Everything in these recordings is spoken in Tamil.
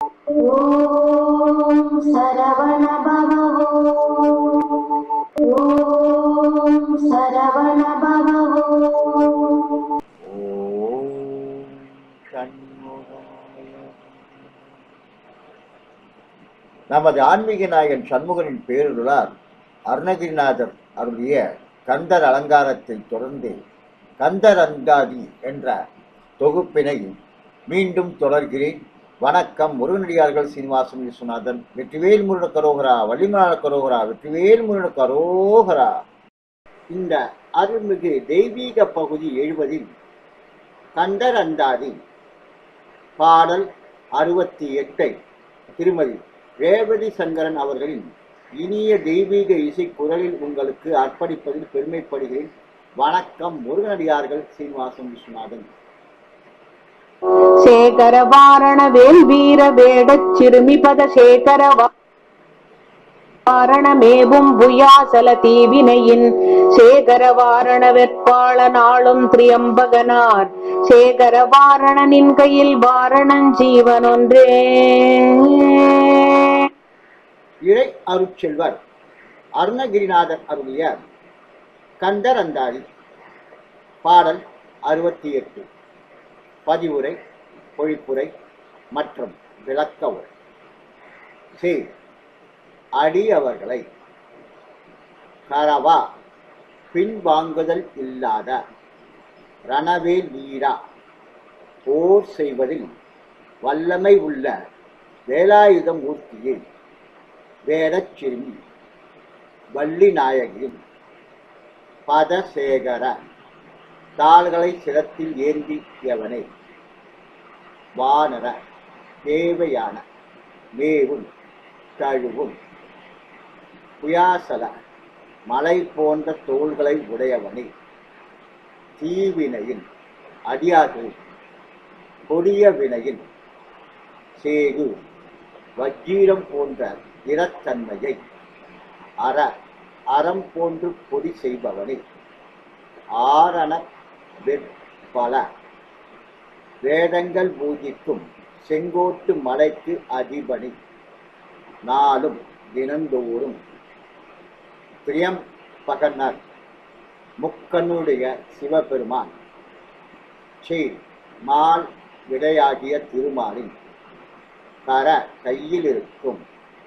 ஓம் சரவண பவோ ஓம் சரவண பவோ ஓம் சண்முகாய நமது ஆன்மீக நாயகன் சண்முகனின் பேருளால் அருணகிரிநாதர் அருளிய கந்தர் அலங்காரத்தை தொடர்ந்து கந்தர் அந்தாதி என்ற தொகுப்பினை மீண்டும் தொடர்கிறேன் வணக்கம் முருகனடியார்கள் சீனிவாசன் விஸ்வநாதன் வெற்றிவேல் முருகன கரோகரா வள்ளிமலான கரோகரா வெற்றிவேல் முருகன கரோகரா இந்த அருள்மிகு தெய்வீக பகுதி எழுவதில் கந்தர் அந்தாதி பாடல் அறுபத்தி எட்டை திருமதி ரேவதி சங்கரன் அவர்களின் இனிய தெய்வீக இசை குரலில் உங்களுக்கு அர்ப்பணிப்பதில் பெருமைப்படுகிறேன் வணக்கம் முருகனடியார்கள் சீனிவாசன் விஸ்வநாதன் சேகர வாரண வேல் வீர வேடச் சிறுமி பத சேகர வாரணமேவும் புயாசல தீவினையின் சேகர வாரண வெற்பாள நாளும் திரியம்பகனார் சேகர வாரணனின் கையில் வாரணன் ஜீவன் ஒன்றே இறை அருட்செல்வர் அருணகிரிநாதர் அருளிய கந்தர் அந்தாதி பாடல் அறுபத்தி எட்டு பதிவுரை பொழிப்புரை மற்றும் விளக்க உரை சே அடியவர்களை கரவா பின்வாங்குதல் இல்லாத ரணவேல் வீரா போர் செய்வதில் வல்லமை உள்ள வேலாயுத மூர்த்தியை வேடச் சிறுமி வள்ளி நாயகியும் பதசேகர தாள்களை சிரத்தில் ஏந்தியவனை வானர தேவையான மேவும் தழுவும் புயாசல மலை போன்ற தோள்களை உடையவனை தீவினையின் அடியார்கள் கொடிய வினையின் சேகு வஜ்ஜீரம் போன்ற திறத்தன்மையை அற அறம் போன்று பொடி செய்பவனை ஆரண வெற்பல வேதங்கள் பூஜிக்கும் செங்கோட்டு மலைக்கு அதிபதி நாளும் தினந்தோறும் பிரியம் பகனர் முக்கண்ணுடைய சிவபெருமான் ஸ்ரீ மால் விடையாகிய திருமாலின் கர கையில் இருக்கும்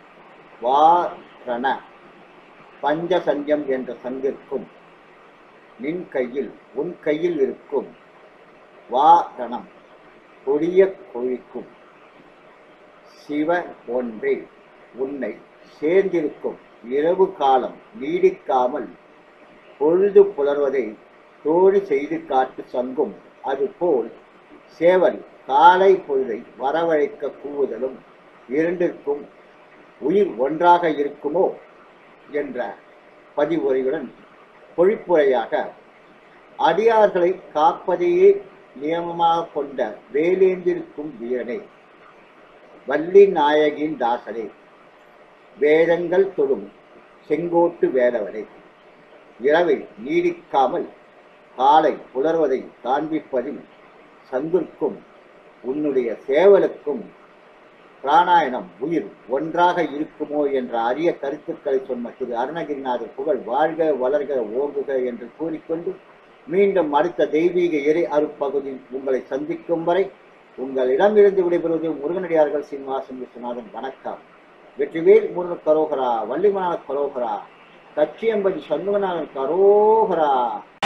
வாரண பஞ்சசஞ்சம் என்ற சங்கிற்கும் நின் கையில் உன் கையில் இருக்கும் வாரணம் கொடிய கொழிக்கும் சிவ ஒன்றே உன்னை சேர்ந்திருக்கும் இரவு காலம் நீடிக்காமல் பொழுது புலர்வதை தோழி செய்து காட்டு சங்கும் அதுபோல் சேவல் காலை பொழுதை வரவழைக்க கூவுதலும் இரண்டிற்கும் உயிர் ஒன்றாக இருக்குமோ என்ற பதிவுரையுடன் பொழிப்புரையாக அடியார்களை காப்பதையே நியமமாக கொண்ட வேலேந்திருக்கும் வீரனே வள்ளி நாயகியின் தாசரே வேதங்கள் தொடும் செங்கோட்டு வேலவரே இரவில் நீடிக்காமல் காலை புலர்வதை காண்பிப்பதில் சங்கிற்கும் உன்னுடைய சேவலுக்கும் பிராணாயணம் உயிர் ஒன்றாக இருக்குமோ என்ற அரிய கருத்துக்களை சொன்ன திரு அருணகிரிநாதர் புகழ் வாழ்க வளர்க ஓங்குக என்று கூறிக்கொண்டு மீண்டும் அடுத்த தெய்வீக இறை அருட்பகுதியில் உங்களை சந்திக்கும் வரை உங்களிடமிருந்து விடைபெறுவது முருகனடியார்கள் சீனிவாசன் விஸ்வநாதன் வணக்கம் வெற்றிவேல் முருகன் கரோகரா வள்ளிமனார் கரோகரா கச்சியம்பதி சண்முகநாதன் கரோகரா